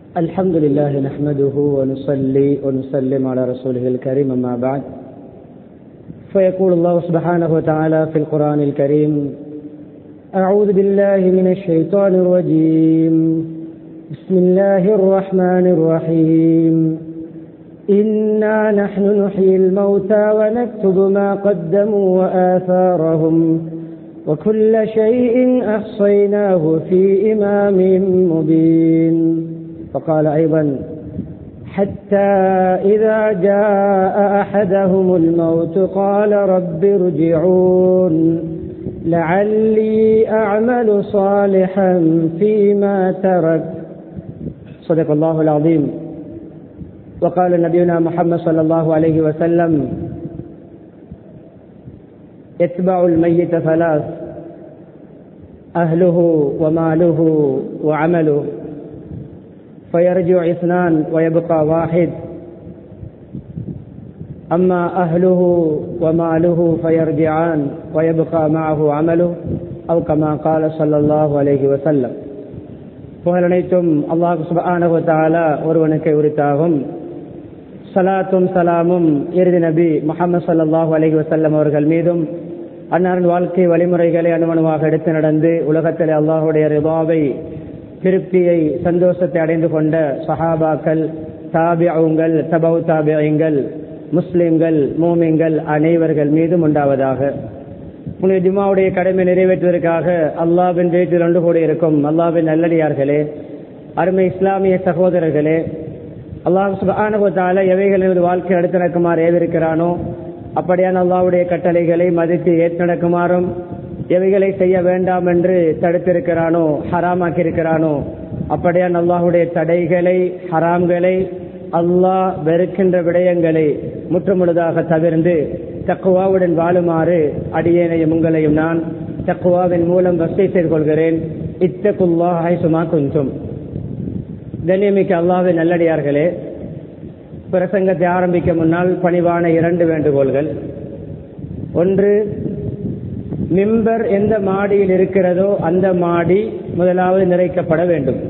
الحمد لله نحمده ونصلي ونسلم على رسوله الكريم أما بعد فيقول الله سبحانه وتعالى في القرآن الكريم أعوذ بالله من الشيطان الرجيم بسم الله الرحمن الرحيم إنا نحن نحيي الموتى ونكتب ما قدموا وآثارهم وكل شيء أحصيناه في إمام مبين فقال أيضا حتى إذا جاء أحدهم الموت قال رب ارجعون لعلي أعمل صالحا فيما ترك صدق الله العظيم وقال نبينا محمد صلى الله عليه وسلم يتبع الميت ثلاث أهله وماله وعمله فيرجع اثنان ويبقى واحد أما أهله وماله فيرجعان ويبقى معه عمله أو كما قال صلى الله عليه وسلم புகழனைத்தும் அல்லாஹு சுபானு தாலா ஒருவனுக்கு உரித்தாகும் சலாத்தும் சலாமும் இறுதி நபி முகமது சல்லாஹூ அலஹி வசல்லம் அவர்கள் மீதும் அன்னாரின் வாழ்க்கை வழிமுறைகளை அனுமணமாக எடுத்து நடந்து உலகத்தில் அல்லாஹுடைய ரிபாவை திருப்தியை சந்தோஷத்தை அடைந்து கொண்ட சஹாபாக்கள் தாபியங்கள் தபவு தாபியங்கள் முஸ்லிம்கள் மூமிங்கள் அனைவர்கள் மீதும் உண்டாவதாக உன்னுடைய ஜுமாவுடைய கடமை நிறைவேற்றுவதற்காக அல்லாவின் வீட்டில் ஒன்று கூட இருக்கும் அல்லாவின் நல்லடியார்களே அருமை இஸ்லாமிய சகோதரர்களே அல்லாஹ் சுபானுபத்தால எவைகள் எனது வாழ்க்கை அடுத்து நடக்குமாறு ஏவிருக்கிறானோ அப்படியான அல்லாவுடைய கட்டளைகளை மதித்து ஏற்று நடக்குமாறும் எவைகளை செய்ய வேண்டாம் என்று தடுத்திருக்கிறானோ ஹராமாக்கி இருக்கிறானோ அப்படியான அல்லாஹுடைய தடைகளை ஹராம்களை அல்லாஹ் வெறுக்கின்ற விடயங்களை முற்றுமுழுதாக தவிர்ந்து தக்குவாவுடன் வாழுமாறு அடியேனையும் உங்களையும் நான் தக்குவாவின் மூலம் வசதி செய்து கொள்கிறேன் இத்தகுல்லா ஹைசுமா குந்தும் கண்ணியமிக்க அல்லாவின் நல்லடியார்களே பிரசங்கத்தை ஆரம்பிக்க முன்னால் பணிவான இரண்டு வேண்டுகோள்கள் ஒன்று மிம்பர் எந்த மாடியில் இருக்கிறதோ அந்த மாடி முதலாவது நிறைக்கப்பட வேண்டும்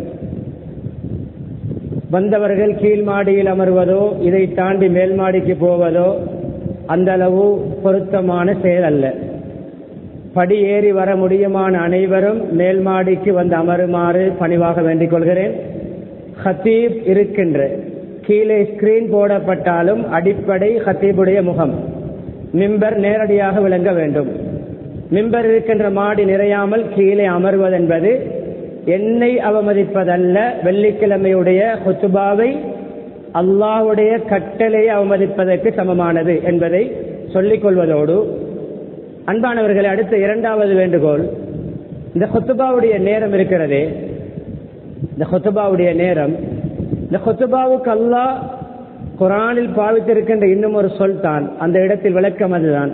வந்தவர்கள் கீழ் மாடியில் அமர்வதோ இதை தாண்டி மேல் மாடிக்கு போவதோ அந்த அளவு பொருத்தமான செயல் அல்ல படி ஏறி வர முடியுமான அனைவரும் மேல் மாடிக்கு வந்து அமருமாறு பணிவாக வேண்டிக் கொள்கிறேன் ஹத்தீப் இருக்கின்ற கீழே ஸ்கிரீன் போடப்பட்டாலும் அடிப்படை ஹத்தீபுடைய முகம் மிம்பர் நேரடியாக விளங்க வேண்டும் மிம்பர் இருக்கின்ற மாடி நிறையாமல் கீழே அமர்வதென்பது என்னை அவமதிப்பதல்ல வெள்ளிக்கிழமையுடைய ஹுத்துபாவை அல்லாஹுடைய கட்டளையை அவமதிப்பதற்கு சமமானது என்பதை சொல்லிக் கொள்வதோடு அன்பானவர்களை அடுத்த இரண்டாவது வேண்டுகோள் இந்த ஹொத்துபாவுடைய நேரம் இருக்கிறதே இந்த ஹொத்துபாவுடைய நேரம் இந்த ஹொத்துபாவுக்கு அல்லாஹ் குரானில் பாவித்திருக்கின்ற இன்னும் ஒரு சொல் தான் அந்த இடத்தில் விளக்கம் அதுதான்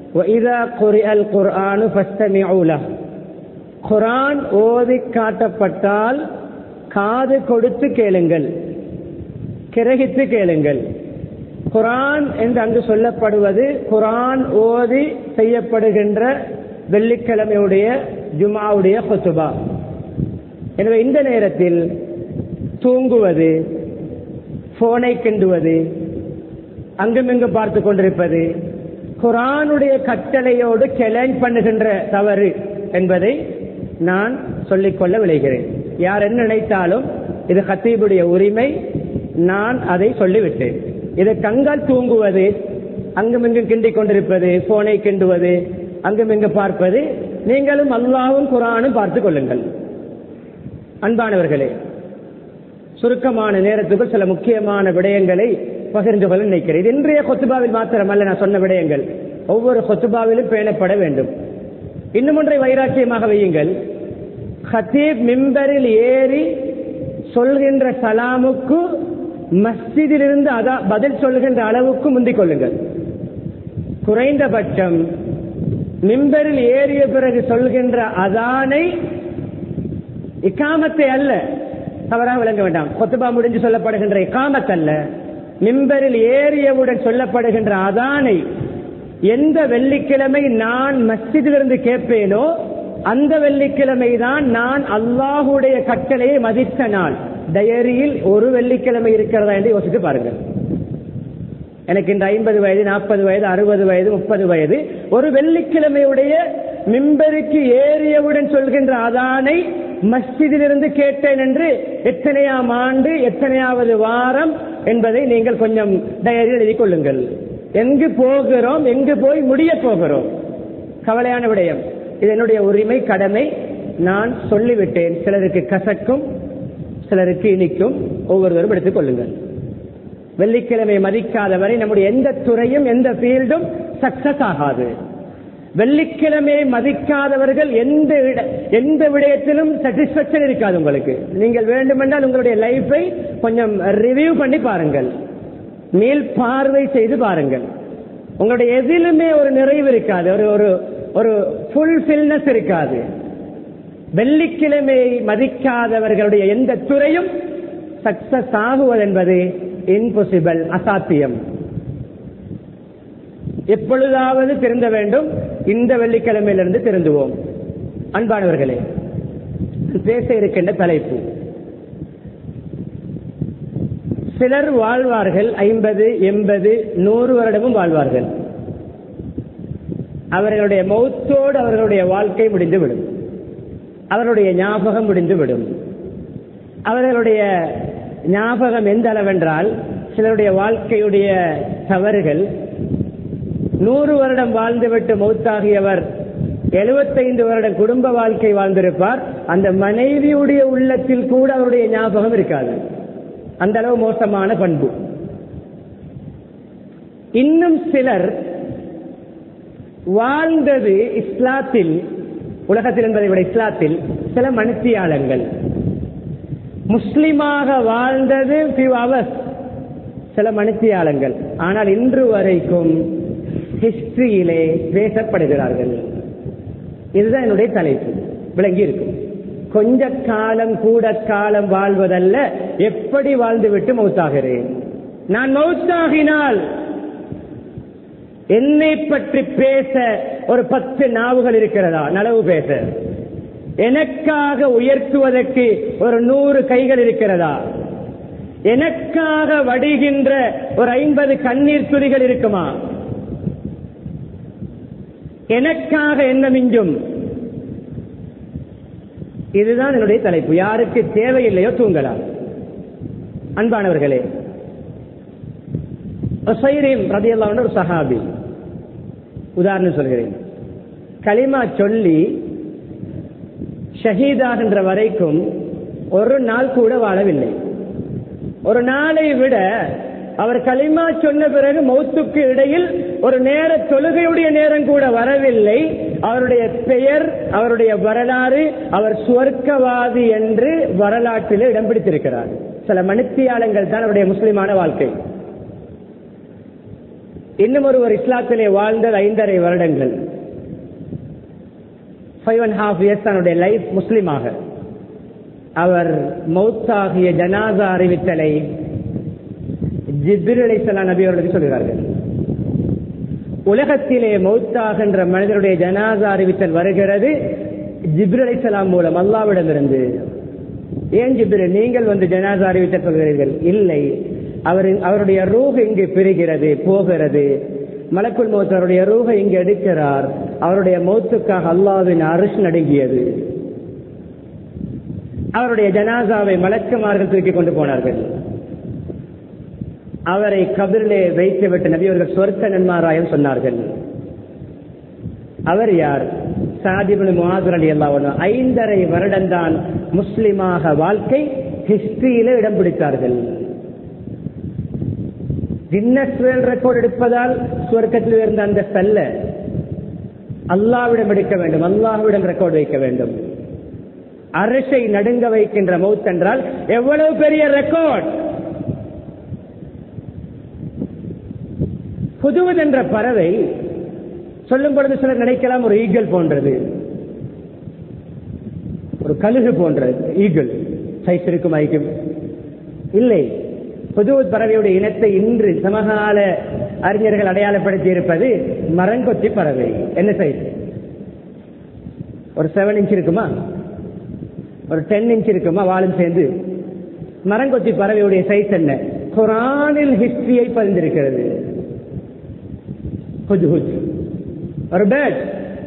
குரான் ஓதி காட்டப்பட்டால் காது கொடுத்து கேளுங்கள் கிரகித்து கேளுங்கள் குரான் என்று அங்கு சொல்லப்படுவது குரான் ஓதி செய்யப்படுகின்ற வெள்ளிக்கிழமையுடைய ஜுமாவுடைய கொத்துபா எனவே இந்த நேரத்தில் தூங்குவது போனை கிண்டுவது அங்குமிங்கும் பார்த்து கொண்டிருப்பது குரானுடைய கட்டளையோடு சேலஞ்ச் பண்ணுகின்ற தவறு என்பதை நான் சொல்லிக்கொள்ள விளைகிறேன் யார் என்ன நினைத்தாலும் இது ஹத்தீபுடைய உரிமை நான் அதை சொல்லிவிட்டேன் இதை கங்கால் தூங்குவது அங்குமிங்கும் கிண்டிக் கொண்டிருப்பது போனை கிண்டுவது அங்குமிங்கு பார்ப்பது நீங்களும் அல்லாவும் குரானும் பார்த்து கொள்ளுங்கள் அன்பானவர்களே சுருக்கமான நேரத்துக்கு சில முக்கியமான விடயங்களை பகிர்ந்து கொள்ள நினைக்கிறேன் இது இன்றைய கொத்துபாவில் மாத்திரமல்ல நான் சொன்ன விடயங்கள் ஒவ்வொரு கொத்துபாவிலும் பேணப்பட வேண்டும் இன்னும் ஒன்றை வைராக்கியமாக வையுங்கள் ஹத்தீப் மிம்பரில் ஏறி சொல்கின்ற சலாமுக்கு மஸ்ஜிதிலிருந்து அதா பதில் சொல்கின்ற அளவுக்கு முந்திக் கொள்ளுங்கள் குறைந்தபட்சம் மிம்பரில் ஏறிய பிறகு சொல்கின்ற அதானை இக்காமத்தை அல்ல தவறாக விளங்க வேண்டாம் கொத்துபா முடிஞ்சு சொல்லப்படுகின்ற இக்காமத் அல்ல மிம்பரில் ஏறியவுடன் சொல்லப்படுகின்ற அதானை எந்த வெள்ளிக்கிழமை நான் மஸ்ஜிதிலிருந்து கேட்பேனோ அந்த வெள்ளிக்கிழமை தான் நான் அல்லாஹுடைய கட்டளையை மதித்த நாள் டயரியில் ஒரு வெள்ளிக்கிழமை இருக்கிறதா என்று யோசித்து பாருங்கள் எனக்கு இந்த ஐம்பது வயது நாற்பது வயது அறுபது வயது முப்பது வயது ஒரு வெள்ளிக்கிழமையுடைய மிம்பருக்கு ஏறியவுடன் சொல்கின்ற அதானை மஸ்ஜிதிலிருந்து கேட்டேன் என்று எத்தனையாம் ஆண்டு எத்தனையாவது வாரம் என்பதை நீங்கள் கொஞ்சம் டயரியில் எழுதிக் கொள்ளுங்கள் எங்கு போகிறோம் எங்கு போய் முடிய போகிறோம் கவலையான விடயம் இது என்னுடைய உரிமை கடமை நான் சொல்லிவிட்டேன் சிலருக்கு கசக்கும் சிலருக்கு இனிக்கும் ஒவ்வொருவரும் எடுத்துக் கொள்ளுங்கள் வெள்ளிக்கிழமை மதிக்காதவரை நம்முடைய எந்த துறையும் எந்த ஃபீல்டும் சக்சஸ் ஆகாது வெள்ளிக்கிழமை மதிக்காதவர்கள் எந்த இட- எந்த விடயத்திலும் சாட்டிஸ்பேக்ஷன் இருக்காது உங்களுக்கு நீங்கள் வேண்டுமென்றால் உங்களுடைய லைஃபை கொஞ்சம் ரிவ்யூ பண்ணி பாருங்கள் மேல் பார்வை செய்து பாருங்கள் உங்களுடைய எதிலுமே ஒரு நிறைவு இருக்காது ஒரு ஒரு ஒரு ஃபுல்ஃபில்னஸ் இருக்காது வெள்ளிக்கிழமை மதிக்காதவர்களுடைய எந்த துறையும் சக்சஸ் ஆகுவது என்பது இம்பாசிபிள் அசாத்தியம் எப்பொழுதாவது திருந்த வேண்டும் இந்த வெள்ளிக்கிழமையிலிருந்து திருந்துவோம் அன்பானவர்களே பேச இருக்கின்ற தலைப்பு சிலர் வாழ்வார்கள் ஐம்பது எண்பது நூறு வருடமும் வாழ்வார்கள் அவர்களுடைய மௌத்தோடு அவர்களுடைய வாழ்க்கை முடிந்துவிடும் அவர்களுடைய ஞாபகம் முடிந்துவிடும் அவர்களுடைய ஞாபகம் எந்த அளவென்றால் சிலருடைய வாழ்க்கையுடைய தவறுகள் நூறு வருடம் வாழ்ந்துவிட்டு மௌத்தாகியவர் எழுபத்தைந்து வருடம் குடும்ப வாழ்க்கை வாழ்ந்திருப்பார் அந்த மனைவியுடைய உள்ளத்தில் கூட அவருடைய ஞாபகம் இருக்காது அந்த அளவு மோசமான பண்பு இன்னும் சிலர் வாழ்ந்தது இஸ்லாத்தில் உலகத்தில் என்பதை விட இஸ்லாத்தில் சில மனுத்தியாளங்கள் முஸ்லிமாக வாழ்ந்தது few hours சில மனுத்தியாளங்கள் ஆனால் இன்று வரைக்கும் ஹிஸ்டரியிலே பேசப்படுகிறார்கள் இதுதான் என்னுடைய தலைப்பு விளங்கி இருக்கும் கொஞ்ச காலம் கூட காலம் வாழ்வதல்ல எப்படி வாழ்ந்துவிட்டு மௌத்தாகிறேன் நான் மௌத்தாகினால் என்னை பற்றி பேச ஒரு பத்து நாவுகள் இருக்கிறதா நலவு பேச எனக்காக உயர்த்துவதற்கு ஒரு நூறு கைகள் இருக்கிறதா எனக்காக வடிகின்ற ஒரு ஐம்பது கண்ணீர் துளிகள் இருக்குமா எனக்காக என்ன மிஞ்சும் இதுதான் என்னுடைய தலைப்பு யாருக்கு தேவையில்லையோ தூங்கலாம் அன்பானவர்களே உசைரீம் ரதியல்லாஹு ஒரு சஹாபி உதாரணம் சொல்கிறேன் களிமா சொல்லி ஷஹீதாகின்ற வரைக்கும் ஒரு நாள் கூட வாழவில்லை ஒரு நாளை விட அவர் களிமா சொன்ன பிறகு மௌத்துக்கு இடையில் ஒரு நேர தொழுகையுடைய நேரம் கூட வரவில்லை அவருடைய பெயர் அவருடைய வரலாறு அவர் சுவர்க்கவாதி என்று வரலாற்றில் இடம் பிடித்திருக்கிறார் சில மனுத்தியாளங்கள் தான் அவருடைய முஸ்லிமான வாழ்க்கை இன்னும் ஒருவர் இஸ்லாத்திலே வாழ்ந்தது ஐந்தரை வருடங்கள் ஃபைவ் அண்ட் ஹாஃப் இயர்ஸ் தன்னுடைய லைஃப் முஸ்லிமாக அவர் மௌத்தாகிய ஜனாசா அறிவித்தலை ஜிப்ரில் அலைஹிஸ்ஸலாம் நபி அவர்களுக்கு சொல்கிறார்கள் உலகத்திலே மௌத்தாகின்ற மனிதனுடைய ஜனாசா அறிவித்தல் வருகிறது ஜிப்ரில் அலைஹிஸ்ஸலாம் மூலம் அல்லாவிடமிருந்து ஏன் ஜிப்ரில் நீங்கள் வந்து ஜனாசா அறிவித்தல் சொல்கிறீர்கள் இல்லை அவர் அவருடைய ரூஹ் இங்கு பிரிகிறது போகிறது மலக்குள் மௌத் அவருடைய ரூஹை இங்கு எடுக்கிறார் அவருடைய மௌத்துக்காக அல்லாவின் அரிசி நடுங்கியது அவருடைய ஜனாசாவை மலக்குமார்கள் தூக்கி கொண்டு போனார்கள் அவரை கபிரிலே வைத்துவிட்டு நபியவர்கள் சொர்க்க நன்மாராயம் சொன்னார்கள் அவர் யார் சாதிபுல் முஹாசர் அலி அல்லாஹ் ஐந்தரை வருடம்தான் முஸ்லிமாக வாழ்க்கை ஹிஸ்டரியில இடம் பிடித்தார்கள் கின்னஸ் வேர்ல்ட் ரெக்கார்ட் எடுப்பதால் சுவர்க்கத்தில் இருந்த அந்த செல்ல அல்லாவிடம் எடுக்க வேண்டும் அல்லாஹ்விடம் ரெக்கார்ட் வைக்க வேண்டும் அரசை நடுங்க வைக்கின்ற மவுத் என்றால் எவ்வளவு பெரிய ரெக்கார்ட் புதுவது என்ற பறவை சொல்லும் பொழுது சிலர் நினைக்கலாம் ஒரு ஈகிள் போன்றது ஒரு கழுகு போன்றது ஈகிள் சைஸ் இருக்கும் ஐக்கும் இல்லை புதுவது பறவையுடைய இனத்தை இன்று சமகால அறிஞர்கள் அடையாளப்படுத்தி இருப்பது மரங்கொத்தி பறவை என்ன சைஸ் ஒரு செவன் இன்ச் இருக்குமா ஒரு டென் இன்ச் இருக்குமா வாழும் சேர்ந்து மரங்கொத்தி பறவையுடைய சைஸ் என்ன குரானில் ஹிஸ்டரியை பதிந்திருக்கிறது ஹுஜ் ஹுஜ் ஒரு பேர்ட்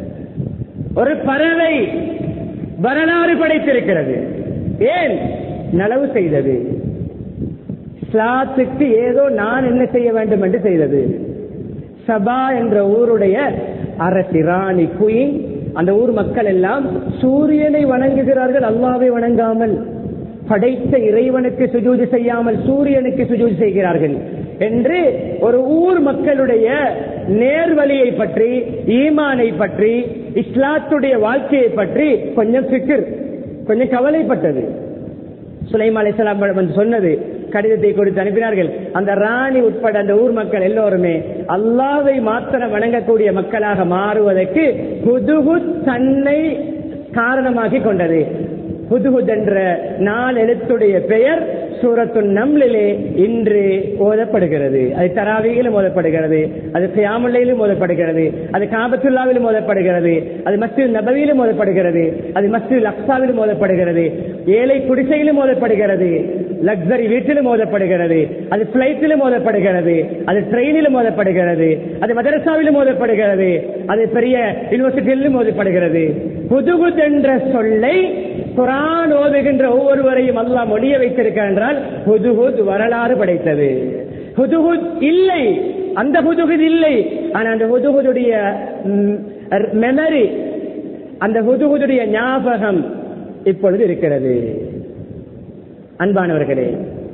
ஒரு பறவை வரலாறு படைத்திருக்கிறது ஏன் நலவு செய்தது இஸ்லாத்துக்கு ஏதோ நான் என்ன செய்ய வேண்டும் என்று செய்தது சபா என்ற ஊருடைய அரசி ராணி குயின் அந்த ஊர் மக்கள் எல்லாம் சூரியனை வணங்குகிறார்கள் அல்லாவை வணங்காமல் படைத்த இறைவனுக்கு சுஜூதி செய்யாமல் சூரியனுக்கு சுஜூதி செய்கிறார்கள் என்று ஒரு ஊர் மக்களுடைய நேர்வழியை பற்றி ஈமானை பற்றி இஸ்லாத்துடைய வாழ்க்கையை பற்றி கொஞ்சம் சிக்கர் கொஞ்சம் கவலைப்பட்டது சுலைமா அலிஸ்லாம் வந்து சொன்னது கடிதத்தை கொடுத்து அனுப்பினார்கள் அந்த ராணி உட்பட அந்த ஊர் மக்கள் எல்லோருமே அல்லாவை மாத்திரம் வணங்கக்கூடிய மக்களாக மாறுவதற்கு புதுகு தன்னை காரணமாக்கி கொண்டது புதுகுத் என்ற நாலு எழுத்துடைய பெயர் சூரத்து நம்லிலே இன்று ஓதப்படுகிறது அது தராவியிலும் ஓதப்படுகிறது அது சியாமுல்லையிலும் ஓதப்படுகிறது அது காபத்துல்லாவிலும் ஓதப்படுகிறது அது மஸ்ஜித் நபவியிலும் ஓதப்படுகிறது அது மஸ்ஜித் அக்சாவிலும் ஓதப்படுகிறது ஏழை குடிசையிலும் ஓதப்படுகிறது லக்ஸரி வீட்டிலும் ஓதப்படுகிறது அது பிளைட்டிலும் ஓதப்படுகிறது அது ட்ரெயினிலும் ஓதப்படுகிறது அது மதரசாவிலும் ஓதப்படுகிறது அது பெரிய யூனிவர்சிட்டியிலும் ஓதப்படுகிறது புதுகுத் என்ற சொல்லை குரான் ஓதுகின்ற ஒவ்வொருவரையும் அல்லாஹ் மொழிய வைத்திருக்கிறார் என்றால் புதுகுத் வரலாறு படைத்தது புதுகுத் இல்லை அந்த புதுகுத் இல்லை ஆனா அந்த புதுகுதுடைய மெமரி அந்த புதுகுதுடைய ஞாபகம் இப்பொழுது இருக்கிறது அன்பானவர்களே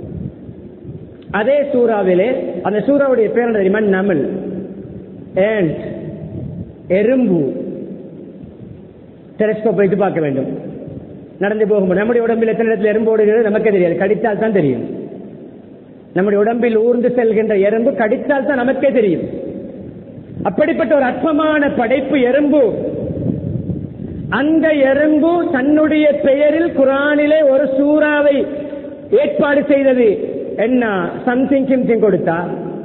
அதே சூறாவிலே அந்த சூறாவுடைய பேர் தெரியுமா நமல் ஏண்ட் எறும்பு டெலிஸ்கோப் வைத்து பார்க்க வேண்டும் நடந்து போகும்போது நம்முடைய உடம்பில் எத்தனை இடத்துல எறும்பு ஓடுகிறது நமக்கே தெரியாது கடித்தால் தான் தெரியும் நம்முடைய உடம்பில் ஊர்ந்து செல்கின்ற எறும்பு கடித்தால் தான் நமக்கே தெரியும் அப்படிப்பட்ட ஒரு அற்பமான படைப்பு எறும்பு அந்த எறும்பு தன்னுடைய பெயரில் குரானிலே ஒரு சூறாவை ஏற்பாடு செய்தது என்ன சம்திங் கிம்திங் கொடுத்தா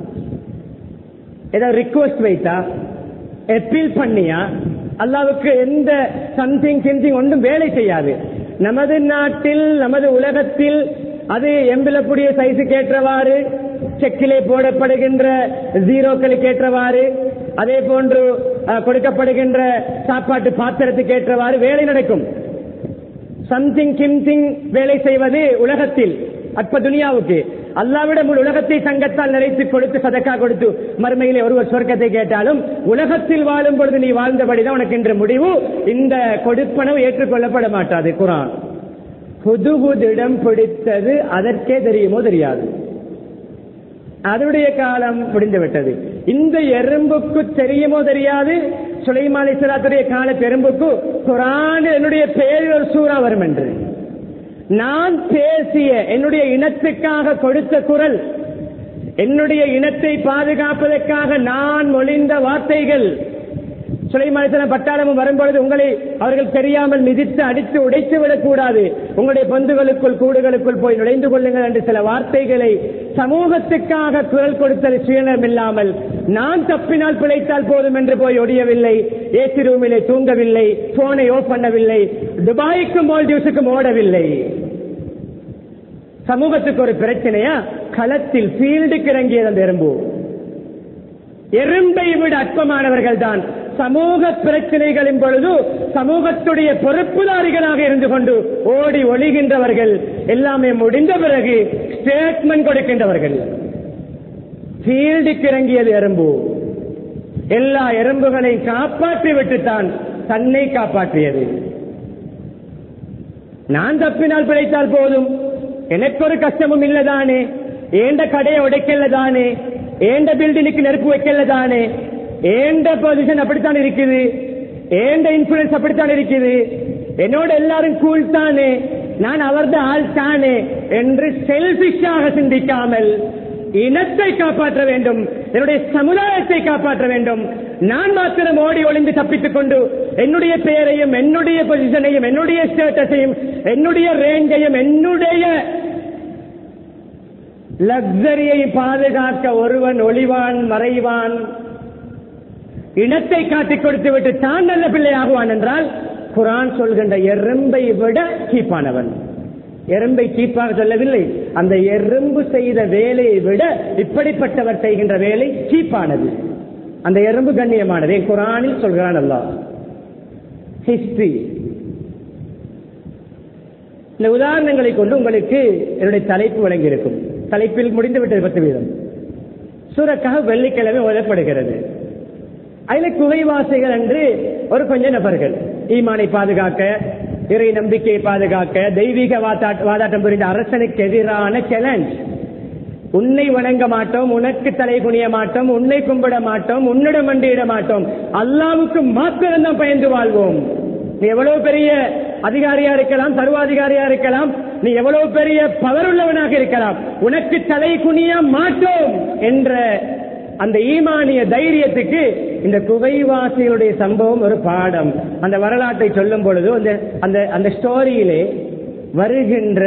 ஏதாவது ரிக்வஸ்ட் வைத்தா அப்பீல் பண்ணியா அல்லாவுக்கு எந்த சம்திங் கிம்திங் ஒன்றும் வேலை செய்யாது நமது நாட்டில் நமது உலகத்தில் அது எம்பிலக்கூடிய சைஸுக்கு ஏற்றவாறு செக்கிலே போடப்படுகின்ற ஜீரோக்களுக்கு ஏற்றவாறு அதே போன்று கொடுக்கப்படுகின்ற சாப்பாட்டு பாத்திரத்துக்கு ஏற்றவாறு வேலை நடக்கும் சம்திங் கிம்திங் வேலை செய்வது உலகத்தில் அற்ப துனியாவுக்கு அல்லாவிட முழு உலகத்தை சங்கத்தால் நிறைத்து கொடுத்து சதக்கா கொடுத்து மறுமையிலே ஒருவர் சொர்க்கத்தை கேட்டாலும் உலகத்தில் வாழும் பொழுது நீ வாழ்ந்தபடிதான் உனக்கு என்ற முடிவு இந்த கொடுப்பனவு ஏற்றுக்கொள்ளப்பட மாட்டாது குரான் புது புது இடம் பிடித்தது அதற்கே தெரியுமோ தெரியாது அதனுடைய காலம் முடிந்து விட்டது இந்த எறும்புக்கு தெரியுமோ தெரியாது சுலைமாலி சிலாத்துடைய கால எறும்புக்கு குரான் என்னுடைய பெயரில் ஒரு சூறா வரும் என்று நான் பேசிய என்னுடைய இனத்துக்காக கொடுத்த குரல் என்னுடைய இனத்தை பாதுகாப்பதற்காக நான் மொழிந்த வார்த்தைகள் சுலைமாலிசன பட்டாளமும் வரும்பொழுது உங்களை அவர்கள் தெரியாமல் மிதித்து அடித்து உடைத்து விடக்கூடாது உங்களுடைய பந்துகளுக்குள் கூடுகளுக்குள் போய் நுழைந்து கொள்ளுங்கள் என்று சில வார்த்தைகளை சமூகத்துக்காக குரல் கொடுத்தது சுயநலம் இல்லாமல் நான் தப்பினால் பிழைத்தால் போதும் என்று போய் ஒடியவில்லை ஏசி ரூமிலே தூங்கவில்லை போனை ஓப் பண்ணவில்லை துபாய்க்கும் மால்டிவ்ஸுக்கும் ஓடவில்லை சமூகத்துக்கு ஒரு பிரச்சனையா களத்தில் ஃபீல்டுக்கு இறங்கியது அந்த எறும்பு எறும்பை விட அற்பமானவர்கள் தான் சமூக பிரச்சனைகளின் பொழுது சமூகத்துடைய பொறுப்புதாரிகளாக இருந்து கொண்டு ஓடி ஒளிகின்றவர்கள் எல்லாமே முடிந்த பிறகு ஸ்டேட்மெண்ட் கொடுக்கின்றவர்கள் ஃபீல்டுக்கு இறங்கியது எறும்பு எல்லா எறும்புகளை காப்பாற்றி விட்டுத்தான் தன்னை காப்பாற்றியது நான் தப்பினால் பிழைத்தால் போதும் எனக்கு ஒரு கஷ்டமும் இல்லதானே ஏண்ட கடையை உடைக்கலதானே ஏண்ட பில்டிங்க்கு நெருப்பு வைக்கலதானே ஏண்ட பொசிஷன் அப்படித்தான் இருக்குது ஏண்ட இன்சூரன்ஸ் அப்படித்தான் இருக்குது என்னோட எல்லாரும் கூல் தானே நான் அவரது ஆள் தானே என்று செல்பிஷாக சிந்திக்காமல் இனத்தை காப்பாற்ற வேண்டும் என்னுடைய சமுதாயத்தை காப்பாற்ற வேண்டும் நான் மாத்திரம் ஓடி ஒளிந்து தப்பித்துக் கொண்டு என்னுடைய பெயரையும் என்னுடைய பொசிஷனையும் என்னுடைய ஸ்டேட்டஸையும் என்னுடைய ரேஞ்சையும் என்னுடைய லக்ஸரியை பாதுகாக்க ஒருவன் ஒளிவான் மறைவான் இனத்தை காட்டிக் கொடுத்து விட்டு தான் நல்ல பிள்ளையாகுவான் என்றால் குரான் சொல்கின்ற எறும்பை விட சீப்பானவன் எறும்பை சீப்பாக சொல்லவில்லை அந்த எறும்பு செய்த வேலையை விட இப்படிப்பட்டவர் செய்கின்ற வேலை சீப்பானது அந்த எறும்பு கண்ணியமானது என் குரானில் சொல்கிறான் அல்லா ஹிஸ்டரி இந்த உதாரணங்களை கொண்டு உங்களுக்கு என்னுடைய தலைப்பு வழங்கியிருக்கும் தலைப்பில் முடிந்து விட்டது பத்து வீதம் சூரக்காக வெள்ளிக்கிழமை ஓதப்படுகிறது அதில் குகைவாசிகள் என்று ஒரு கொஞ்ச நபர்கள் ஈமானை பாதுகாக்க இறை நம்பிக்கையை பாதுகாக்க தெய்வீக வாதாட்டம் புரிந்த அரசனுக்கு எதிரான சேலஞ்ச் உன்னை வணங்க மாட்டோம் உனக்கு தலை குனிய மாட்டோம் உன்னை கும்பிட மாட்டோம் உன்னிடம் மண்டியிட மாட்டோம் அல்லாவுக்கு மாத்திரம் தான் பயந்து வாழ்வோம் நீ எவ்வளவு பெரிய அதிகாரியா இருக்கலாம் சர்வாதிகாரியா இருக்கலாம் நீ எவ்வளவு பெரிய பவர் உள்ளவனாக இருக்கலாம் உனக்கு தலை குனிய மாட்டோம் என்ற அந்த ஈமானிய தைரியத்துக்கு இந்த குகைவாசிகளுடைய சம்பவம் ஒரு பாடம் அந்த வரலாற்றை சொல்லும் பொழுது அந்த அந்த அந்த ஸ்டோரியிலே வருகின்ற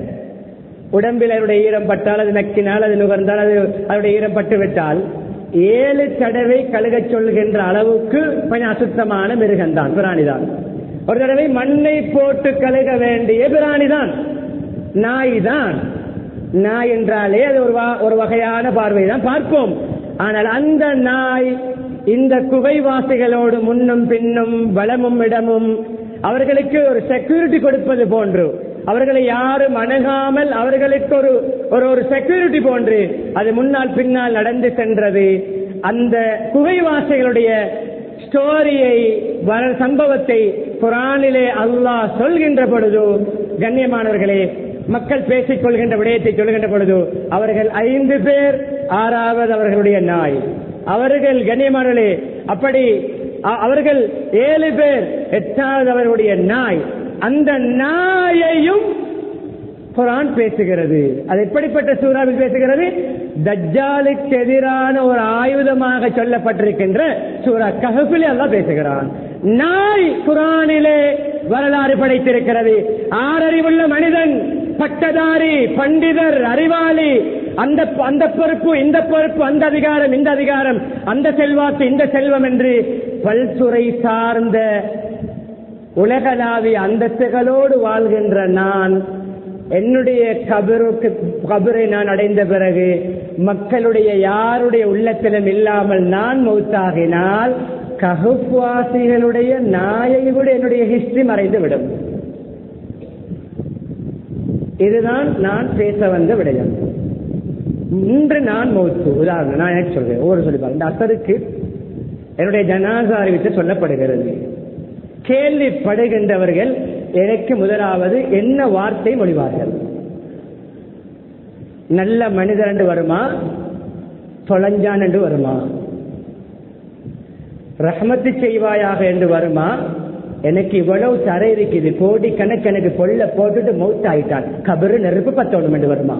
உடம்பில் அதனுடைய ஈரம் பட்டால் அது நக்கினால் அது நுகர்ந்தால் அது அதனுடைய ஈரம் பட்டு விட்டால் ஏழு தடவை கழுக சொல்கின்ற அளவுக்கு கொஞ்சம் அசுத்தமான மிருகம்தான் பிராணிதான் ஒரு தடவை மண்ணை போட்டு கழுக வேண்டிய பிராணிதான் நாய் தான் நாய் என்றாலே அது ஒரு ஒரு வகையான பார்வை தான் பார்ப்போம் ஆனால் அந்த நாய் இந்த குகைவாசிகளோடு முன்னும் பின்னும் வளமும் இடமும் அவர்களுக்கு ஒரு செக்யூரிட்டி கொடுப்பது போன்று அவர்களை யாரும் அணுகாமல் அவர்களுக்கு ஒரு ஒரு ஒரு செக்யூரிட்டி போன்று அது முன்னால் பின்னால் நடந்து சென்றது அந்த குகைவாசிகளுடைய ஸ்டோரியை வர சம்பவத்தை குரானிலே அல்லாஹ் சொல்கின்ற பொழுது கண்ணியமானவர்களே மக்கள் பேசிக் கொள்கின்ற விடயத்தை சொல்கின்ற பொழுது அவர்கள் ஐந்து பேர் ஆறாவது அவர்களுடைய நாய் அவர்கள் கண்ணியமானவர்களே அப்படி அவர்கள் ஏழு பேர் எட்டாவது அவர்களுடைய நாய் அந்த நாயையும் குரான் பேசுகிறது அது எப்படிப்பட்ட சூறாவில் பேசுகிறது தஜ்ஜாலுக்கு எதிரான ஒரு ஆயுதமாக சொல்லப்பட்டிருக்கின்ற சூரா கஹபிலே எல்லாம் பேசுகிறான் நாய் குரானிலே வரலாறு படைத்திருக்கிறது ஆறறிவுள்ள மனிதன் பட்டதாரி பண்டிதர் அறிவாளி அந்த அந்த பொறுப்பு இந்த பொறுப்பு அந்த அதிகாரம் இந்த அதிகாரம் அந்த செல்வாக்கு இந்த செல்வம் என்று பல்துறை சார்ந்த உலகளாவிய அந்தஸ்துகளோடு வாழ்கின்ற நான் என்னுடைய கபருக்கு கபரை நான் அடைந்த பிறகு மக்களுடைய யாருடைய உள்ளத்திலும் இல்லாமல் நான் மௌத்தாகினால் ககுவாசிகளுடைய நாயை கூட என்னுடைய ஹிஸ்டரி மறைந்து விடும் இதுதான் நான் பேச வந்த விடயம் இன்று நான் மௌத்து உதாரணம் நான் எனக்கு சொல்றேன் ஒவ்வொரு சொல்லி இந்த அசருக்கு என்னுடைய ஜனாசா அறிவித்து சொல்லப்படுகிறது கேள்விப்படுகின்றவர்கள் எனக்கு முதலாவது என்ன வார்த்தை மொழிவார்கள் நல்ல மனிதர் என்று வருமா தொலைஞ்சான் என்று வருமா ரஹமத்து செய்வாயாக என்று வருமா எனக்கு இவ்வளவு தரை இருக்குது கோடி கணக்கு எனக்கு பொல்ல போட்டுட்டு மௌத் ஆயிட்டான் கபரு நெருப்பு பத்தோடும் என்று வருமா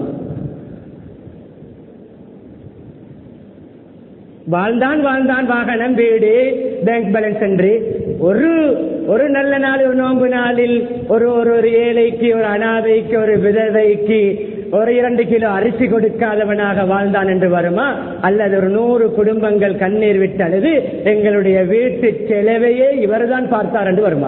வாழ்ந்தான் வாழ்ந்தான் வாகனம் வீடு பேங்க் பேலன்ஸ் என்று ஒரு ஒரு நல்ல நாள் ஒரு நோன்பு நாளில் ஒரு ஒரு ஒரு ஏழைக்கு ஒரு அனாதைக்கு ஒரு விதவைக்கு ஒரு இரண்டு கிலோ அரிசி கொடுக்காதவனாக வாழ்ந்தான் என்று வருமா அல்லது ஒரு நூறு குடும்பங்கள் கண்ணீர் விட்டு அழுது எங்களுடைய வீட்டு செலவையே இவர்தான் பார்த்தார் என்று வருமா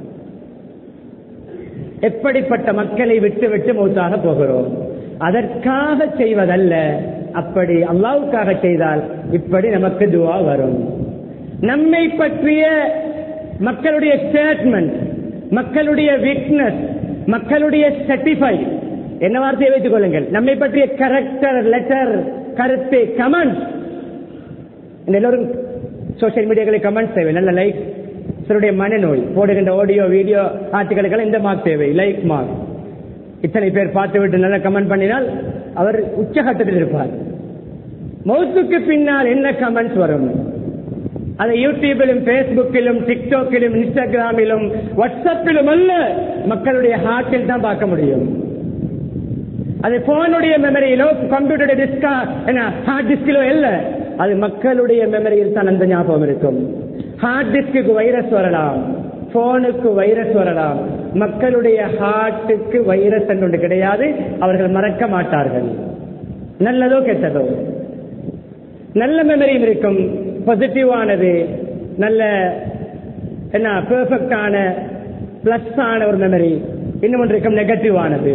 எப்படிப்பட்ட மக்களை விட்டு விட்டு மௌத்தாக போகிறோம் அதற்காக செய்வதல்ல அப்படி அல்லாவுக்காக செய்தால் இப்படி நமக்கு துவா வரும் நம்மை பற்றிய மக்களுடைய ஸ்டேட்மெண்ட் மக்களுடைய விட்னஸ் மக்களுடைய சர்டிஃபை என்ன வார்த்தையை வைத்துக் கொள்ளுங்கள் நம்மை பற்றிய கரெக்டர் லெட்டர் கருத்து கமெண்ட் எல்லோரும் சோசியல் மீடியாக்களை கமெண்ட் தேவை நல்ல லைக் சிலருடைய மனநோய் போடுகின்ற ஆடியோ வீடியோ ஆர்டிகளுக்கெல்லாம் இந்த மார்க் தேவை லைக் மார்க் இத்தனை பேர் பார்த்து விட்டு நல்லா கமெண்ட் பண்ணினால் அவர் உச்சகட்டத்தில் இருப்பார் மௌத்துக்கு பின்னால் என்ன கமெண்ட்ஸ் வரும் அதை யூடியூபிலும் பேஸ்புக்கிலும் டிக்டாக்கிலும் இன்ஸ்டாகிராமிலும் வாட்ஸ்அப்பிலும் அல்ல மக்களுடைய ஹார்ட்டில் தான் பார்க்க முடியும் அது போனுடைய மெமரியிலோ கம்ப்யூட்டருடைய டிஸ்கா என்ன ஹார்ட் டிஸ்கிலோ இல்ல அது மக்களுடைய மெமரியில் தான் அந்த ஞாபகம் இருக்கும் ஹார்ட் டிஸ்க்கு வைரஸ் வரலாம் போனுக்கு வைரஸ் வரலாம் மக்களுடைய ஹார்ட்டுக்கு வைரஸ் என்று கிடையாது அவர்கள் மறக்க மாட்டார்கள் நல்லதோ கெட்டதோ நல்ல மெமரியும் இருக்கும் பாசிட்டிவானது நல்ல என்ன பெர்ஃபெக்டான பிளஸ் ஆன ஒரு மெமரி இன்னும் ஒன்று இருக்கும் நெகட்டிவ் ஆனது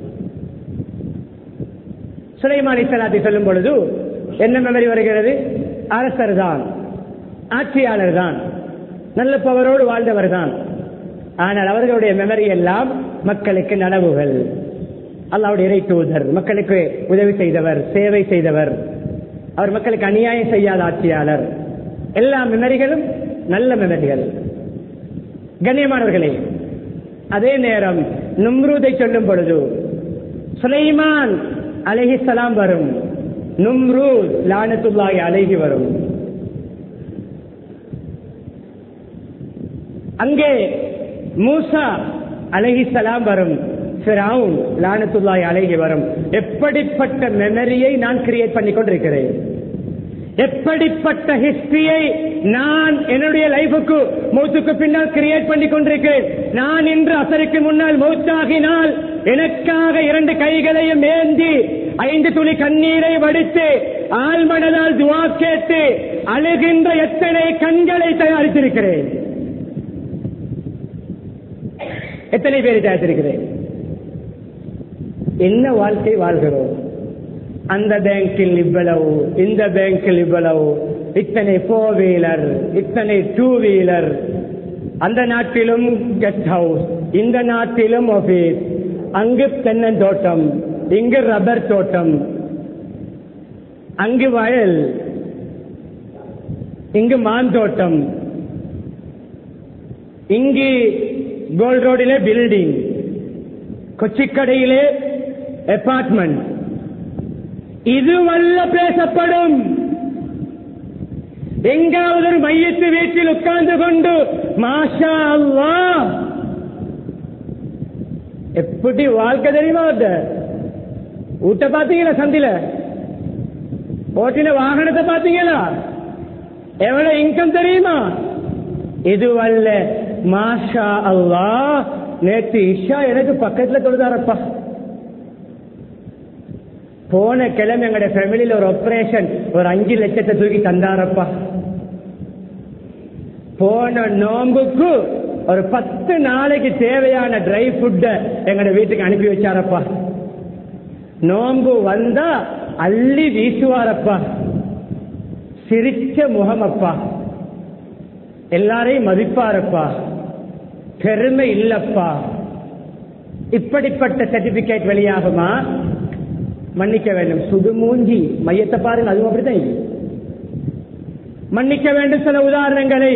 சுலைமான் இஸ்லாத்தை சொல்லும் பொழுது என்ன மெமரி வருகிறது அரசர் தான் ஆட்சியாளர் தான் நல்ல பவரோடு வாழ்ந்தவர் தான் ஆனால் அவர்களுடைய மெமரி எல்லாம் மக்களுக்கு நனவுகள் அல்லாவுடைய இறை தூதர் மக்களுக்கு உதவி செய்தவர் சேவை செய்தவர் அவர் மக்களுக்கு அநியாயம் செய்யாத ஆட்சியாளர் எல்லா மெமரிகளும் நல்ல மெமரிகள் கண்ணியமானவர்களே அதே நேரம் நும்ரூதை சொல்லும் பொழுது சுலைமான் அலஹி சலாம் வரும் நும்ரூத் லானத்துல்லாஹி அலைகி வரும் அங்கே மூசா அலஹி சலாம் வரும் ஃபிரவுன் லானத்துல்லாஹி அலைகி வரும் எப்படிப்பட்ட மெமரியை நான் கிரியேட் பண்ணி கொண்டிருக்கிறேன் எப்படிப்பட்ட ஹிஸ்டரியை நான் என்னுடைய லைஃபுக்கு மௌத்துக்கு பின்னால் கிரியேட் பண்ணி கொண்டிருக்கிறேன் நான் இன்று அசருக்கு முன்னால் மௌத்தாகினால் எனக்காக இரண்டு கைகளையும் ஏந்தி ஐந்து துளி கண்ணீரை வடித்து ஆழ்மனதால் துவா கேட்டு அழுகின்ற எத்தனை கண்களை தயாரித்திருக்கிறேன் எத்தனை பேரை தயாரித்திருக்கிறேன் என்ன வாழ்க்கை வாழ்கிறோம் அந்த பேங்கில் இவ்வளவு இந்த பேங்கில் இவ்வளவு இத்தனை போர் வீலர் இத்தனை டூ வீலர் அந்த நாட்டிலும் கெஸ்ட் ஹவுஸ் இந்த நாட்டிலும் ஆபீஸ் அங்கு தென்னந்தோட்டம் இங்கு ரப்பர் தோட்டம் அங்கு வயல் இங்கு மாந்தோட்டம் இங்கு கோல்ட் ரோடிலே பில்டிங் கொச்சிக்கடையிலே அபார்ட்மெண்ட் இதுவல்ல பேசப்படும் எங்காவது ஒரு மையத்து வீட்டில் உட்கார்ந்து கொண்டு மாஷா அல்லா எப்படி வாழ்க்கை தெரியுமா அவர்த ஊட்ட பாத்தீங்களா சந்தில ஓட்டின வாகனத்தை பாத்தீங்களா எவ்வளவு இன்கம் தெரியுமா இதுவல்ல மாஷா அல்லா நேற்று இஷா எனக்கு பக்கத்துல தொழுதாரப்பா போன கிழமை எங்களுடைய ஃபேமிலியில ஒரு ஆபரேஷன் ஒரு அஞ்சு லட்சத்தை தூக்கி தந்தாரப்பா போன நோம்புக்கு ஒரு பத்து நாளைக்கு தேவையான ட்ரை ஃபுட்ட எங்களுடைய வீட்டுக்கு அனுப்பி வச்சாரப்பா நோம்பு வந்தா அள்ளி வீசுவாரப்பா சிரிச்ச முகமப்பா எல்லாரையும் மதிப்பாரப்பா பெருமை இல்லப்பா இப்படிப்பட்ட சர்டிபிகேட் வெளியாகுமா மன்னிக்க வேண்டும் சுடுமூஞ்சி மையத்தை பாருங்க அதுவும் அப்படித்தான் இது. மன்னிக்க வேண்டும் சில உதாரணங்களை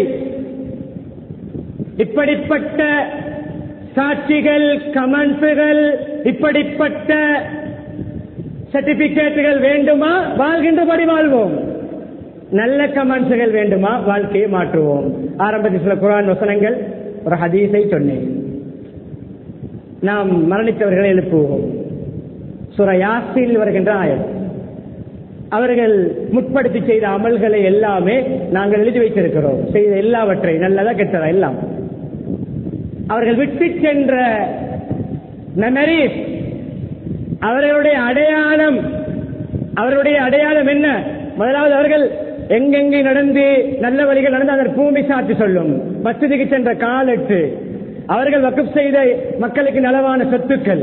இப்படிப்பட்ட சாட்சிகள் கமெண்ட்ஸுகள் இப்படிப்பட்ட சர்டிபிகேட்டுகள் வேண்டுமா வாழ்கின்றபடி வாழ்வோம் நல்ல கமெண்ட்ஸுகள் வேண்டுமா வாழ்க்கையை மாற்றுவோம் ஆரம்பத்தில் சில குரான் வசனங்கள் ஒரு ஹதீஸை சொன்னேன் நாம் மரணித்தவர்களை எழுப்புவோம் சுர யாசில் வருகின்ற ஆயம் அவர்கள் முற்படுத்தி செய்த அமல்களை எல்லாமே நாங்கள் எழுதி வைத்திருக்கிறோம் செய்த எல்லாவற்றை நல்லதா கெட்டதா எல்லாம் அவர்கள் விட்டு சென்ற மெமரிஸ் அவர்களுடைய அடையாளம் அவர்களுடைய அடையாளம் என்ன முதலாவது அவர்கள் எங்கெங்கே நடந்து நல்ல வழிகள் நடந்து அதன் பூமி சாட்சி சொல்லும் மசூதிக்கு சென்ற காலட்டு அவர்கள் வக்குப் செய்த மக்களுக்கு நலவான சொத்துக்கள்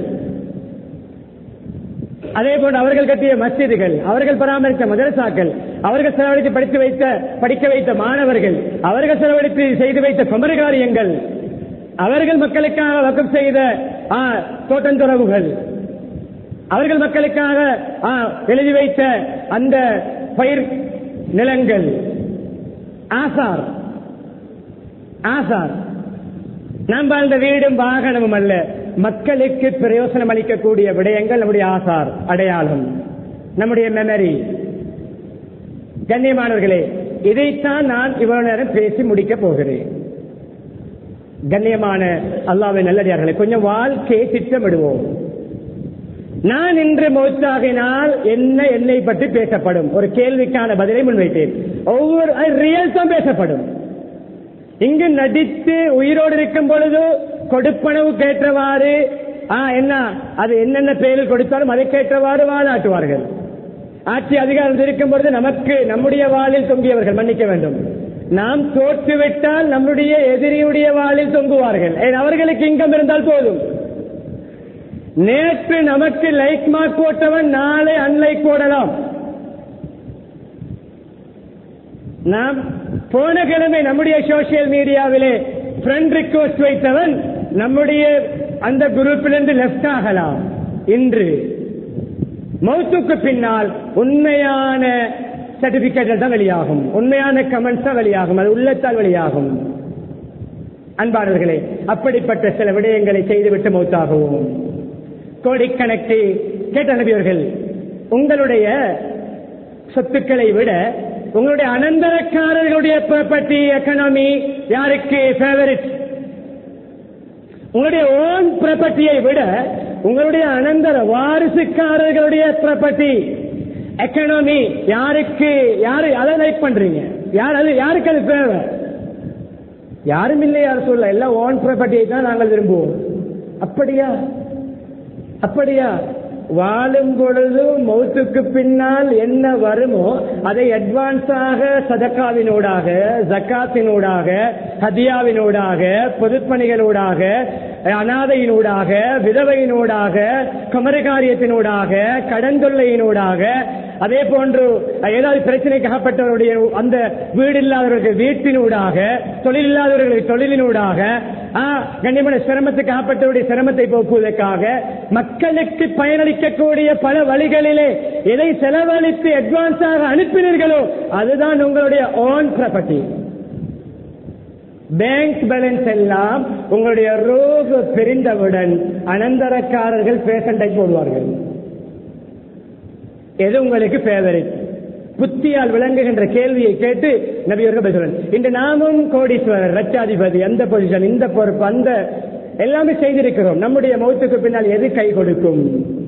அதே போன்று அவர்கள் கட்டிய மஸ்ஜிதுகள் அவர்கள் பராமரித்த மதரசாக்கள் அவர்கள் செலவழித்து படித்து வைத்த படிக்க வைத்த மாணவர்கள் அவர்கள் செலவழித்து செய்து வைத்த குமரி காரியங்கள் அவர்கள் மக்களுக்காக வக்கம் செய்த ஆ, தோட்டந்துறவுகள் அவர்கள் மக்களுக்காக ஆ, எழுதி வைத்த அந்த பயிர் நிலங்கள் ஆசார் ஆசார் நாம் வாழ்ந்த வீடும் வாகனமும் அல்ல மக்களுக்கு பிரயோசனம் அளிக்கக்கூடிய விடயங்கள் நம்முடைய ஆசார் அடையாளம் நம்முடைய மெமரி கண்ணியமானவர்களே இதைத்தான் நான் இவ்வளவு நேரம் பேசி முடிக்கப் போகிறேன் கண்ணியமான அல்லாவின் நல்லடியார்களை கொஞ்சம் வாழ்க்கையை திட்டமிடுவோம் நான் இன்று மௌத்தாகினால் என்ன என்னை பற்றி பேசப்படும் ஒரு கேள்விக்கான பதிலை முன்வைத்தேன் ஒவ்வொரு ரியல் தான் பேசப்படும் இங்கு நடித்து உயிரோடு இருக்கும் பொழுது கொடுப்பனவு கேட்டவாறு ஆ என்ன அது என்னென்ன பெயரில் கொடுத்தாலும் அதை கேட்டவாறு வாதாட்டுவார்கள் ஆட்சி அதிகாரம் இருக்கும் பொழுது நமக்கு நம்முடைய வாளில் தொங்கியவர்கள் மன்னிக்க வேண்டும் நாம் தோற்றுவிட்டால் நம்முடைய எதிரியுடைய வாளில் தொங்குவார்கள் ஏன் அவர்களுக்கு இங்கம் இருந்தால் போதும் நேற்று நமக்கு லைக் மார்க் போட்டவன் நாளை அன்லைக் போடலாம் நாம் போன கிழமை நம்முடைய சோசியல் மீடியாவிலே ஃப்ரெண்ட் ரிக்வஸ்ட் வைத்தவன் நம்முடைய அந்த குரூப்பிலிருந்து லெப்ட் ஆகலாம் இன்று மௌத்துக்கு பின்னால் உண்மையான சர்டிபிகேட் தான் வெளியாகும் உண்மையான கமெண்ட்ஸ் தான் வெளியாகும் அது உள்ளத்தால் வெளியாகும் அன்பானவர்களே அப்படிப்பட்ட சில விடயங்களை செய்துவிட்டு மௌத்தாகவும் கோடிக்கணக்கு கேட்ட நபியவர்கள் உங்களுடைய சொத்துக்களை விட உங்களுடைய அனந்தரக்காரர்களுடைய ப்ராப்பர்ட்டி எக்கனாமி யாருக்கு ஃபேவரிட் உங்களுடைய ஓன் ப்ராப்பர்ட்டியை விட உங்களுடைய அனந்தர வாரிசுக்காரர்களுடைய ப்ராப்பர்ட்டி எக்கனாமி யாருக்கு யாரு அதை லைக் பண்றீங்க யார் அது யாருக்கு அது தேவை யாரும் இல்லை யார் சொல்ல எல்லாம் ஓன் ப்ராப்பர்ட்டியை தான் நாங்கள் விரும்புவோம் அப்படியா அப்படியா வாழும் பொழுது மௌத்துக்கு பின்னால் என்ன வருமோ அதை அட்வான்ஸாக சதக்காவினூடாக ஜக்காத்தினூடாக ஹதியாவினூடாக பொதுப்பணிகளூடாக அனாதையினூடாக விதவையினூடாக குமரகாரியத்தினூடாக கடன் தொல்லையினூடாக அதே போன்று ஏதாவது பிரச்சனைக்கு அகப்பட்டவருடைய அந்த வீடு இல்லாதவர்களுக்கு வீட்டினூடாக தொழில் இல்லாதவர்களுக்கு தொழிலினூடாக கண்ணியமான சிரமத்துக்கு அகப்பட்டவருடைய சிரமத்தை போக்குவதற்காக மக்களுக்கு பயனளிக்கக்கூடிய பல வழிகளிலே எதை செலவழித்து அட்வான்ஸாக அனுப்பினீர்களோ அதுதான் உங்களுடைய ஓன் ப்ராப்பர்ட்டி பேங்க் பேலன்ஸ் எல்லாம் உங்களுடைய ரோகு பிரிந்தவுடன் அனந்தரக்காரர்கள் பேசண்டை போடுவார்கள் எது உங்களுக்கு ஃபேவரிட் புத்தியால் விளங்குகின்ற கேள்வியை கேட்டு நபியர்கள் பேசுவார் இன்று நாமும் கோடீஸ்வரர் லட்சாதிபதி அந்த பொசிஷன் இந்த பொறுப்பு அந்த எல்லாமே செய்திருக்கிறோம் நம்முடைய மௌத்துக்கு பின்னால் எது கை கொடுக்கும்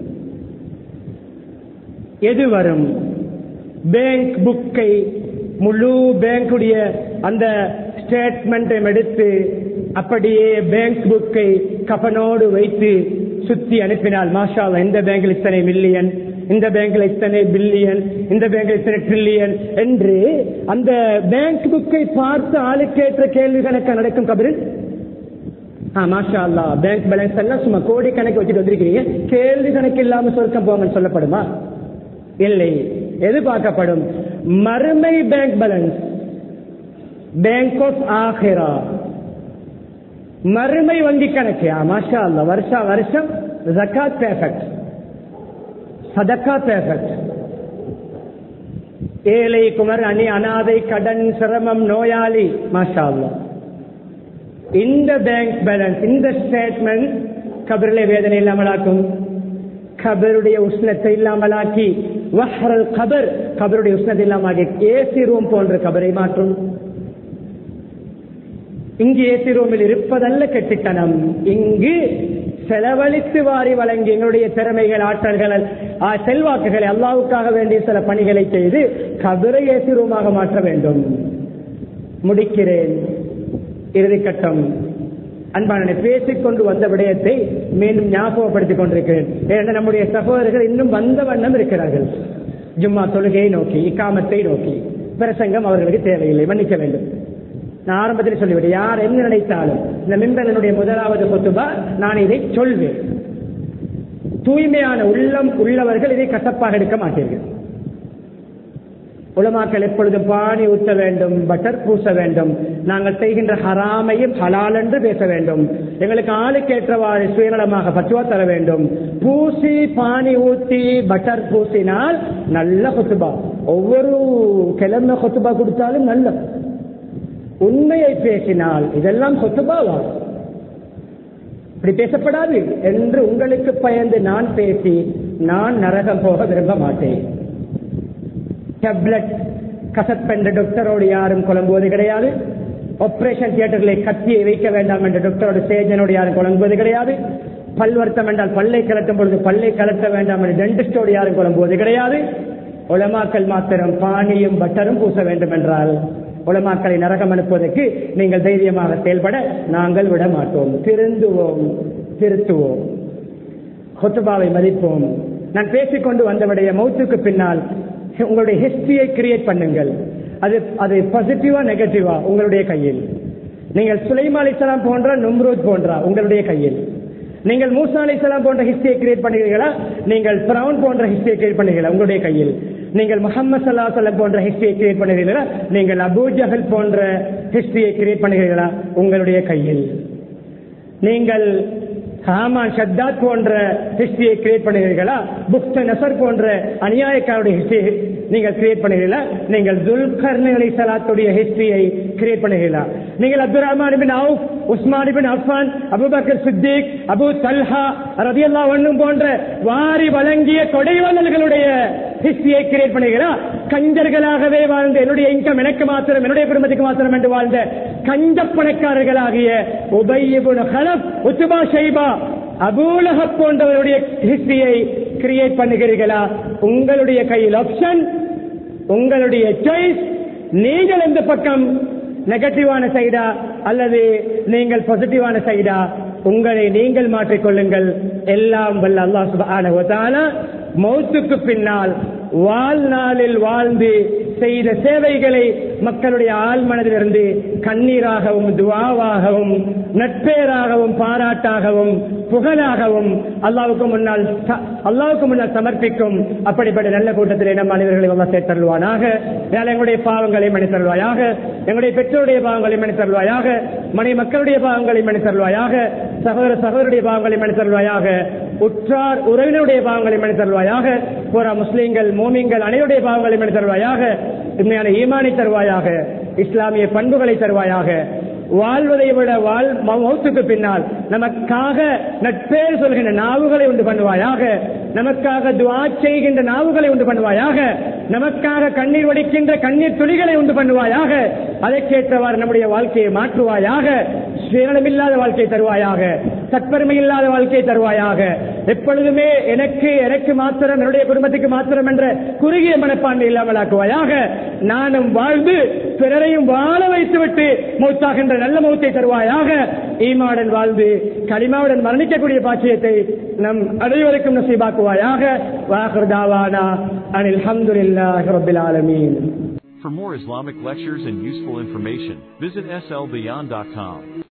எது வரும் பேங்க் புக்கை முழு பேங்குடைய அந்த ஸ்டேட்மெண்ட்டை எடுத்து அப்படியே பேங்க் புக்கை கபனோடு வைத்து சுத்தி அனுப்பினால் மாஷா இந்த பேங்கில் இத்தனை மில்லியன் இந்த பேங்க்ல இத்தனை பில்லியன் இந்த பேங்க்ல இத்தனை ட்ரில்லியன் என்று அந்த பேங்க் புக்கை பார்த்து ஆளுக்கேற்ற கேள்வி கணக்கு நடக்கும் கபரில் மாஷா அல்லா பேங்க் பேலன்ஸ் எல்லாம் சும்மா கோடி கணக்கு வச்சுட்டு வந்திருக்கிறீங்க கேள்வி கணக்கு இல்லாம சொர்க்கம் போங்கன்னு சொல்லப்படுமா இல்லை எது பார்க்கப்படும் மறுமை பேங்க் பேலன்ஸ் பேங்க் ஆஃப் ஆஹிரா மறுமை வங்கி கணக்கு மாஷா அல்லா வருஷா வருஷம் ஜக்காத் பேஃபெக்ட் சதக்கா பேஃபெக்ட் ஏழை குமர் அணி அனாதை கடன் சிரமம் நோயாளி மாஷா அல்லா இந்த பேங்க் பேலன்ஸ் இந்த ஸ்டேட்மெண்ட் கபரிலே வேதனை இல்லாமலாக்கும் கபருடைய உஷ்ணத்தை இல்லாமலாக்கி வஹ்ரல் கபர் கபருடைய உஷ்ணத்தை இல்லாமலாக்கி ஏசி ரூம் போன்ற கபரை மாற்றும் இங்கு ஏசி ரூமில் இருப்பதல்ல கெட்டித்தனம் இங்கு செலவழித்து வாரி வழங்கி எங்களுடைய திறமைகள் ஆற்றல்கள் செல்வாக்குகளை அல்லாவுக்காக வேண்டிய சில பணிகளை செய்து கபரை ஏசி ரூமாக மாற்ற வேண்டும் முடிக்கிறேன் இறுதிக்கட்டம் அன்பான பேசிக்கொண்டு வந்த விடயத்தை மீண்டும் ஞாபகப்படுத்திக் கொண்டிருக்கிறேன் ஏன்னா நம்முடைய சகோதரர்கள் இன்னும் வந்த வண்ணம் இருக்கிறார்கள் ஜும்மா தொழுகையை நோக்கி இக்காமத்தை நோக்கி பிரசங்கம் அவர்களுக்கு தேவையில்லை மன்னிக்க வேண்டும் நான் ஆரம்பத்தில் சொல்லிவிட்டேன் யார் என்ன நினைத்தாலும் இந்த மின்பலனுடைய முதலாவது கொத்துபா நான் இதை சொல்வேன் தூய்மையான உள்ளம் உள்ளவர்கள் இதை கசப்பாக எடுக்க மாட்டீர்கள் உலமாக்கள் எப்பொழுதும் பாணி ஊற்ற வேண்டும் பட்டர் பூச வேண்டும் நாங்கள் செய்கின்ற ஹராமையும் ஹலால் என்று பேச வேண்டும் எங்களுக்கு ஆளுக்கேற்றவாறு சுயநலமாக பச்சுவா தர வேண்டும் பூசி பாணி ஊத்தி பட்டர் பூசினால் நல்ல கொத்துபா ஒவ்வொரு கிழமை கொத்துபா கொடுத்தாலும் நல்ல உண்மையை பேசினால் இதெல்லாம் கொத்துபாவா இப்படி பேசப்படாது என்று உங்களுக்கு பயந்து நான் பேசி நான் நரகம் போக விரும்ப மாட்டேன் டேப்லெட் கசப்பென்ற டாக்டரோடு யாரும் குழம்புவது கிடையாது ஆபரேஷன் தியேட்டர்களை கத்தியை வைக்க வேண்டாம் என்ற டாக்டரோடு சேஜனோடு யாரும் குழம்புவது கிடையாது பல்வர்த்தம் என்றால் பல்லை கலட்டும் பொழுது பல்லை கலட்ட வேண்டாம் என்று டென்டிஸ்டோடு யாரும் குழம்புவது கிடையாது உலமாக்கல் மாத்திரம் பானியும் பட்டரும் பூச வேண்டும் என்றால் உலமாக்களை நரகம் அனுப்புவதற்கு நீங்கள் தைரியமாக செயல்பட நாங்கள் விட மாட்டோம் திருந்துவோம் திருத்துவோம் கொத்துபாவை மதிப்போம் நான் பேசிக்கொண்டு வந்தவுடைய மௌத்துக்கு பின்னால் உங்களுடைய ஹிஸ்டரியை கிரியேட் பண்ணுங்கள் அது அது பாசிட்டிவா நெகட்டிவா உங்களுடைய கையில் நீங்கள் சுலைமா அலிசலாம் போன்ற நும்ரூத் போன்றா உங்களுடைய கையில் நீங்கள் மூசா அலிசலாம் போன்ற ஹிஸ்டரியை கிரியேட் பண்ணுகிறீர்களா நீங்கள் பிரவுன் போன்ற ஹிஸ்டரியை கிரியேட் பண்ணுகிறீர்களா உங்களுடைய கையில் நீங்கள் முகமது சல்லா சொல்லம் போன்ற ஹிஸ்டரியை கிரியேட் பண்ணுகிறீர்களா நீங்கள் அபூ ஜஹல் போன்ற ஹிஸ்டரியை கிரியேட் பண்ணுகிறீர்களா உங்களுடைய கையில் நீங்கள் ஹாமான் ஷத்தாத் போன்ற ஹிஸ்டரியை கிரியேட் பண்ணுகிறீர்களா புக்த நசர் போன்ற அநியாயக்காருடைய ஹிஸ்டரி நீங்கள் கிரியேட் பண்ணுகிறீர்களா நீங்கள் துல்கர்ணி அலி சலாத்துடைய ஹிஸ்டரியை கிரியேட் பண்ணுகிறீர்களா நீங்கள் Abdul Rahman bin Awf Uthman bin Affan Abu Bakr Siddiq Abu Talha ரதியல்லா ஒன்னும் போன்ற வாரி வழங்கிய கொடைவள்ளல்களுடைய ஹிஸ்டரியை கிரியேட் பண்ணுகிறா கஞ்சர்களாகவே வாழ்ந்த என்னுடைய இன்கம் எனக்கு மாத்திரம் என்னுடைய குடும்பத்துக்கு மாத்திரம் என்று வாழ்ந்த கஞ்ச பணக்காரர்களாகிய Ubayy bin Khalaf Utbah Shaybah Abu Lahab போன்றவருடைய ஹிஸ்டரியை கிரியேட் பண்ணுகிறீர்களா உங்களுடைய கையில் ஆப்ஷன் உங்களுடைய சாய்ஸ் நீங்கள் எந்த பக்கம் நெகட்டிவான சைடா அல்லது நீங்கள் பாசிட்டிவான சைடா உங்களை நீங்கள் மாற்றிக்கொள்ளுங்கள் எல்லாம் வல்ல அல்லாஹ் சுப்ஹானஹு வ தஆலா மௌத்துக்கு பின்னால் வாழ்நாளில் வாழ்ந்து செய்த சேவைகளை மக்களுடைய ஆள் மனதிலிருந்து கண்ணீராகவும் துவாவாகவும் நட்பேராகவும் பாராட்டாகவும் புகழாகவும் அல்லாவுக்கு முன்னால் ச- அல்லாவுக்கு முன்னால் சமர்ப்பிக்கும் அப்படிப்பட்ட நல்ல கூட்டத்திலே நம் அனைவர்களை அல்லா சேர்த்தருள்வானாக யாழ் எங்களுடைய பாவங்களை மன்னித்தருள்வாயாக எங்களுடைய பெற்றோருடைய பாவங்களை மன்னித்தருள்வாயாக மனை மக்களுடைய பாவங்களை மன்னித்தருள்வாயாக சகோதர சகோதரருடைய பாவங்களை மன்னித்தருள்வாயாக உற்றார் உறவினருடைய பாவங்களை மன்னித்தருள்வாயாக புற முஸ்லீம்கள் மோமிங்கள் அனைவருடைய பாவங்களை மன்னித்தருள்வாயாக உண்மையான ஈமானை தருவாயாக இஸ்லாமிய பண்புகளை தருவாயாக வாழ்வதை விட வாழ் மௌத்துக்கு பின்னால் நமக்காக நட்பேர் சொல்கின்ற நாவுகளை உண்டு பண்ணுவாயாக நமக்காக துவா செய்கின்ற நாவுகளை உண்டு பண்ணுவாயாக நமக்காக கண்ணீர் வடிக்கின்ற கண்ணீர் துளிகளை உண்டு பண்ணுவாயாக அதற்கேற்றவாறு நம்முடைய வாழ்க்கையை மாற்றுவாயாக சுயநலமில்லாத வாழ்க்கையை தருவாயாக தற்பெருமை இல்லாத வாழ்க்கையை தருவாயாக எப்பொழுதுமே எனக்கு எனக்கு மாத்திரம் என்னுடைய குடும்பத்துக்கு மாத்திரம் என்ற குறுகிய மனப்பான்மை இல்லாமல் ஆக்குவாயாக நானும் வாழ்ந்து பிறரையும் வாழ வைத்துவிட்டு மௌத்தாகின்ற நல்ல மௌத்தை தருவாயாக ஈமாவுடன் வாழ்ந்து களிமாவுடன் மரணிக்கக்கூடிய பாக்கியத்தை நம் அனைவருக்கும் நசீபாக்குவாயாக வாஹர் தாவானா அனில் அல்ஹம்துலில்லாஹி ரப்பில் ஆலமீன் For more Islamic lectures and useful information, visit slbeyond.com.